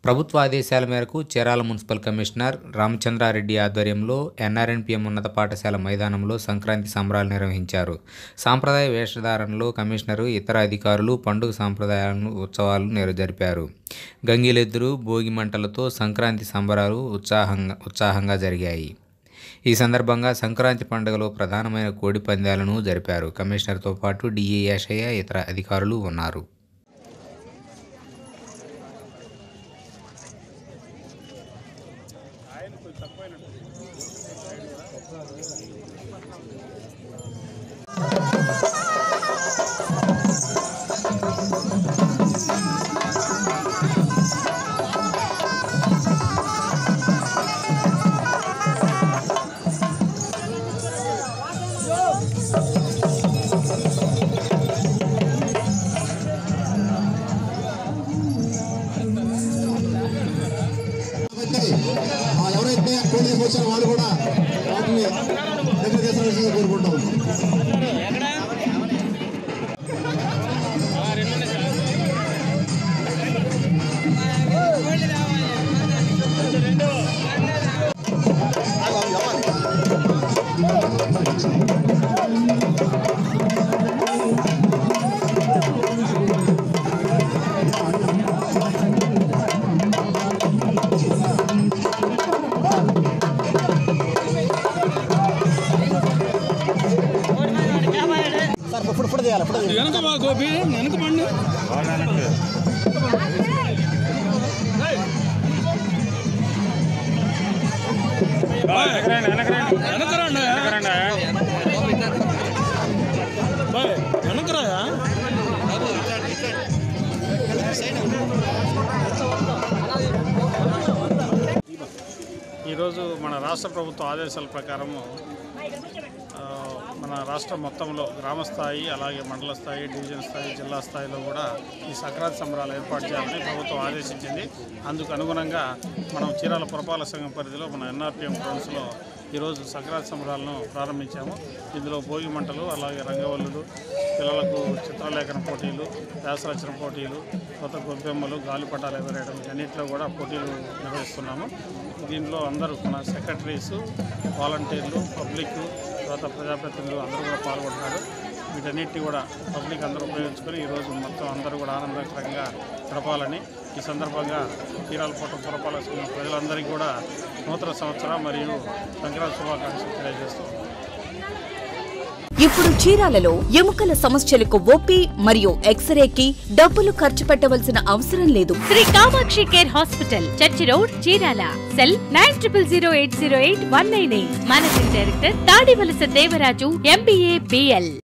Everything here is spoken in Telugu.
ప్రభుత్వ ఆదేశాల మేరకు చీరాల మున్సిపల్ కమిషనర్ రామచంద్రారెడ్డి ఆధ్వర్యంలో ఎన్ఆర్ఎన్పిఎం ఉన్నత పాఠశాల మైదానంలో సంక్రాంతి సంబరాలు నిర్వహించారు సాంప్రదాయ వేషధారణలో కమిషనరు ఇతర అధికారులు పండుగ సాంప్రదాయాలను ఉత్సవాలు నెర జరిపారు గంగిలెద్దురు భోగి మంటలతో సంక్రాంతి సంబరాలు ఉత్సాహంగా ఉత్సాహంగా జరిగాయి ఈ సందర్భంగా సంక్రాంతి పండుగలో ప్రధానమైన కోడి పందాలను జరిపారు కమిషనర్తో పాటు డిఏ యాషయ్య ఇతర అధికారులు ఉన్నారు కాబట్టి ఆ ఎవరైతే కోడి తీసుకొచ్చారో వాళ్ళు కూడా వాటిని దగ్గర తీసుకురావాల్సిందిగా కోరుకుంటాం సార్ ఇప్పుడు ఇప్పుడు చేయాలి ఇప్పుడు వెనక బా గోపి వెనక పండు వెనకరాండి వెనకరాయా ఈరోజు మన రాష్ట్ర ప్రభుత్వ ఆదేశాల ప్రకారము ఆ, మన రాష్ట్రం మొత్తంలో గ్రామ స్థాయి అలాగే మండల స్థాయి డివిజన్ స్థాయి జిల్లా స్థాయిలో కూడా ఈ సంక్రాంతి సంబరాలు ఏర్పాటు చేయాలని ప్రభుత్వం ఆదేశించింది అందుకు అనుగుణంగా మనం చీరాల పురపాలక సంఘం పరిధిలో మన ఎన్ఆర్పిఎం గ్రౌండ్స్లో ఈరోజు సంక్రాంతి సంబరాలను ప్రారంభించాము ఇందులో భోగి మంటలు అలాగే రంగవల్లులు పిల్లలకు చిత్రలేఖన పోటీలు వ్యాసరచన పోటీలు కొత్త గొబ్బెమ్మలు గాలిపటాలు ఎగరేయడం వీటన్నిటిలో కూడా పోటీలు నిర్వహిస్తున్నాము దీంట్లో అందరూ మన సెక్రటరీస్ వాలంటీర్లు పబ్లిక్ తర్వాత ప్రజాప్రతినిధులు అందరూ కూడా పాల్గొంటున్నారు వీటన్నిటిని కూడా పబ్లిక్ అందరూ ఉపయోగించుకొని ఈరోజు మొత్తం అందరూ కూడా ఆనందకరంగా గడపాలని ఈ సందర్భంగా చీరాలకోట పురపాలక సంఘం ప్రజలందరికీ కూడా నూతన సంవత్సర మరియు సంక్రాంతి శుభాకాంక్షలు తెలియజేస్తూ ఇప్పుడు చీరాలలో ఎముకల సమస్యలకు ఓపీ మరియు ఎక్స్రేకి డబ్బులు ఖర్చు పెట్టవలసిన అవసరం లేదు Shri Kamakshi care hospital church road Chirala cell nine triple zero eight zero eight one nine eight managing director Tadivalasa Devaraju MBA BL